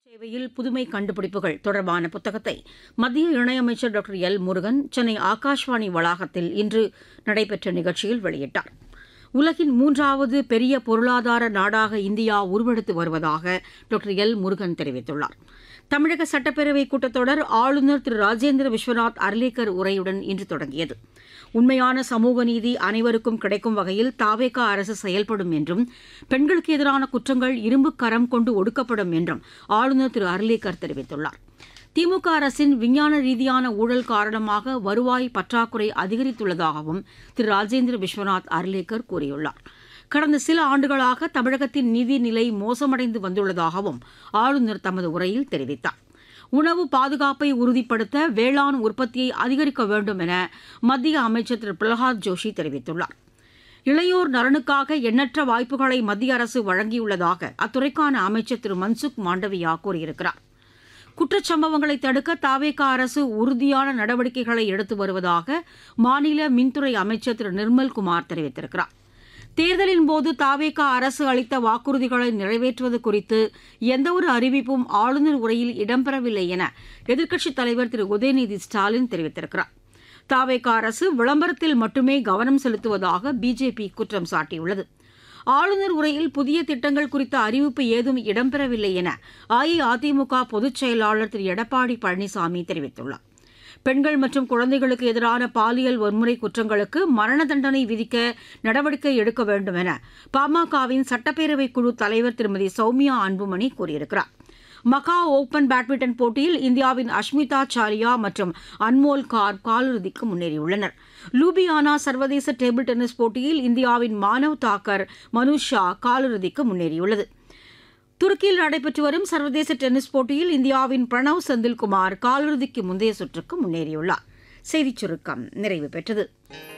சேவையில் புதுமை கண்டுபிடிப்புகள் தொடர்பான புத்தகத்தை மத்திய இணையமைச்சர் டாக்டர் எல் முருகன் சென்னை ஆகாஷ்வாணி வளாகத்தில் இன்று நடைபெற்ற நிகழ்ச்சியில் வெளியிட்டார் உலகின் மூன்றாவது பெரிய பொருளாதார நாடாக இந்தியா உருவெடுத்து வருவதாக டாக்டர் எல் முருகன் தெரிவித்துள்ளார் தமிழக சட்டப்பேரவை கூட்டத்தொடர் ஆளுநர் திரு ராஜேந்திர விஸ்வநாத் அர்லேக்கர் உரையுடன் இன்று தொடங்கியது உண்மையான சமூக நீதி அனைவருக்கும் கிடைக்கும் வகையில் தாவேகா அரசு செயல்படும் என்றும் பெண்களுக்கு எதிரான குற்றங்கள் இரும்பு கரம் கொண்டு ஒடுக்கப்படும் என்றும் ஆளுநர் திரு அர்லேக்கர் தெரிவித்துள்ளார் திமுக அரசின் விஞ்ஞான ரீதியான ஊழல் காரணமாக வருவாய் பற்றாக்குறை அதிகரித்துள்ளதாகவும் திரு ராஜேந்திர விஸ்வநாத் அர்லேக்கர் கூறியுள்ளார் கடந்த சில ஆண்டுகளாக தமிழகத்தின் நிதிநிலை மோசமடைந்து வந்துள்ளதாகவும் ஆளுநர் தமது உரையில் தெரிவித்தார் உணவு பாதுகாப்பை உறுதிப்படுத்த வேளாண் உற்பத்தியை அதிகரிக்க வேண்டும் என மத்திய அமைச்சர் திரு பிரகலாத் ஜோஷி தெரிவித்துள்ளார் இளையோர் நலனுக்காக எண்ணற்ற வாய்ப்புகளை மத்திய அரசு வழங்கியுள்ளதாக அத்துறைக்கான அமைச்சர் திரு மன்சுக் மாண்டவியா கூறியிருக்கிறார் குற்றச்சம்பவங்களை தடுக்க தாவேகா அரசு உறுதியான நடவடிக்கைகளை எடுத்து வருவதாக மாநில மின்துறை அமைச்சர் திரு நிர்மல்குமார் தெரிவித்திருக்கிறார் தேர்தலின் போது தாவேகா அரசு அளித்த வாக்குறுதிகளை நிறைவேற்றுவது குறித்து எந்தவொரு அறிவிப்பும் ஆளுநர் உரையில் இடம்பெறவில்லை என எதிர்க்கட்சித் தலைவர் திரு உதயநிதி ஸ்டாலின் தெரிவித்திருக்கிறார் தாவேகா அரசு விளம்பரத்தில் மட்டுமே கவனம் செலுத்துவதாக பிஜேபி குற்றம் சாட்டியுள்ளது ஆளுநர் உரையில் புதிய திட்டங்கள் குறித்த அறிவிப்பு ஏதும் இடம்பெறவில்லை என அஇஅதிமுக பொதுச் செயலாளர் திரு எடப்பாடி பழனிசாமி தெரிவித்துள்ளார் பெண்கள் மற்றும் குழந்தைகளுக்கு எதிரான பாலியல் வன்முறை குற்றங்களுக்கு மரண தண்டனை விதிக்க நடவடிக்கை எடுக்க வேண்டும் என பாமகவின் சட்டப்பேரவை குழு தலைவர் திருமதி சௌமியா அன்புமணி கூறியிருக்கிறார் மக்கா ஓபன் பேட்மிண்டன் போட்டியில் இந்தியாவின் அஷ்மிதா சாலியா மற்றும் அன்மோல் கார் காலிறுதிக்கு முன்னேறியுள்ளனர் லூபியானா சர்வதேச டேபிள் டென்னிஸ் போட்டியில் இந்தியாவின் மானவ் தாக்கர் மனுஷ் ஷா காலிறுதிக்கு முன்னேறியுள்ளது துருக்கியில் நடைபெற்று வரும் சர்வதேச டென்னிஸ் போட்டியில் இந்தியாவின் பிரணவ் செந்தில்குமார் காலிறுதிக்கு முந்தைய சுற்றுக்கு முன்னேறியுள்ளார் செய்திச் சுருக்கம் நிறைவு பெற்றது